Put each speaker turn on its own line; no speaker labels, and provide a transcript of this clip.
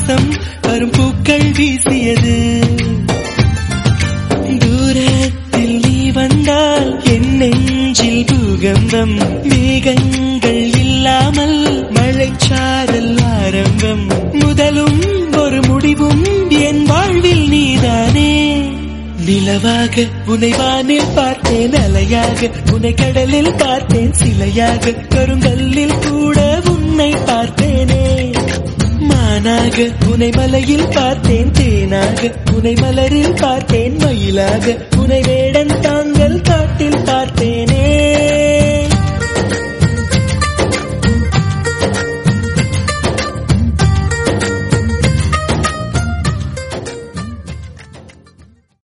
வாசம் வரும் பூக்கள் வீசியது தூரத்தில் நீ வந்தால் என் நெஞ்சில் பூகம்பம் மேகங்கள் இல்லாமல் மழைச்சாரல் ஆரம்பம் முதலும் ஒரு முடிவும் என் வாழ்வில் நீதானே நிலவாக உன்னை வானில் பார்த்தேன் அலையாக உன்னை கடலில் பார்த்தேன் சிலையாக கருங்கல்லில் கூட உன்னை பார்த்தேனே மானாக உனை மலையில் பார்த்தேன் தேனாக உனை மலரில் பார்த்தேன் மயிலாக உனை வேடன் தாங்கள் காட்டில் பார்த்தேனே